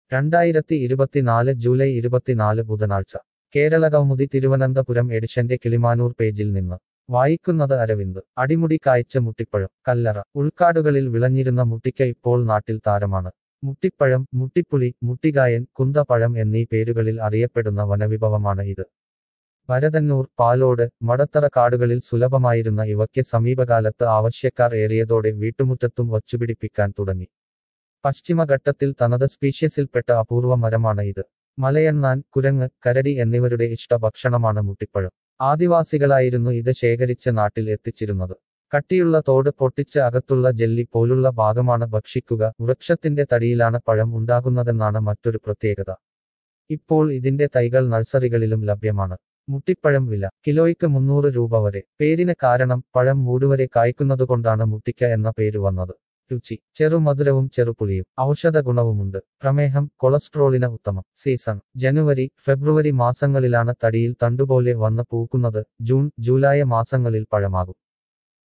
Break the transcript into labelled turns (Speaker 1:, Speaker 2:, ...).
Speaker 1: രണ്ടായിരത്തി ഇരുപത്തിനാല് ജൂലൈ ഇരുപത്തിനാല് ബുധനാഴ്ച കേരള കൗമുദി തിരുവനന്തപുരം എഡിഷന്റെ കിളിമാനൂർ പേജിൽ നിന്ന് വായിക്കുന്നത് അരവിന്ദ് അടിമുടി കായ്ച്ച മുട്ടിപ്പഴം കല്ലറ ഉൾക്കാടുകളിൽ വിളഞ്ഞിരുന്ന മുട്ടിക്ക ഇപ്പോൾ നാട്ടിൽ താരമാണ് മുട്ടിപ്പഴം മുട്ടിപ്പുളി മുട്ടികായൻ കുന്തപ്പഴം എന്നീ പേരുകളിൽ അറിയപ്പെടുന്ന വനവിഭവമാണ് ഇത് ഭരതന്നൂർ പാലോട് മടത്തറ കാടുകളിൽ സുലഭമായിരുന്ന ഇവയ്ക്ക് സമീപകാലത്ത് ആവശ്യക്കാർ ഏറിയതോടെ വീട്ടുമുറ്റത്തും വച്ചുപിടിപ്പിക്കാൻ തുടങ്ങി പശ്ചിമഘട്ടത്തിൽ തനത് സ്പീഷ്യസിൽപ്പെട്ട അപൂർവ മരമാണ് ഇത് മലയണ്ണാൻ കുരങ്ങ് കരടി എന്നിവരുടെ ഇഷ്ട ഭക്ഷണമാണ് മുട്ടിപ്പഴം ആദിവാസികളായിരുന്നു ഇത് ശേഖരിച്ച് നാട്ടിൽ എത്തിച്ചിരുന്നത് കട്ടിയുള്ള തോട് പൊട്ടിച്ച് അകത്തുള്ള ജെല്ലി പോലുള്ള ഭാഗമാണ് ഭക്ഷിക്കുക വൃക്ഷത്തിന്റെ തടിയിലാണ് പഴം ഉണ്ടാകുന്നതെന്നാണ് മറ്റൊരു പ്രത്യേകത ഇപ്പോൾ ഇതിന്റെ തൈകൾ നഴ്സറികളിലും ലഭ്യമാണ് മുട്ടിപ്പഴം വില കിലോയ്ക്ക് മുന്നൂറ് രൂപ വരെ പേരിന് കാരണം പഴം മൂടുവരെ കായ്ക്കുന്നതുകൊണ്ടാണ് മുട്ടിക്ക എന്ന പേര് വന്നത് രുചി ചെറുമധുരവും ചെറുപുളിയും ഔഷധ ഗുണവുമുണ്ട് പ്രമേഹം കൊളസ്ട്രോളിന് ഉത്തമം സീസൺ ജനുവരി ഫെബ്രുവരി മാസങ്ങളിലാണ് തടിയിൽ തണ്ടുപോലെ വന്ന് പൂക്കുന്നത് ജൂൺ ജൂലൈ മാസങ്ങളിൽ പഴമാകും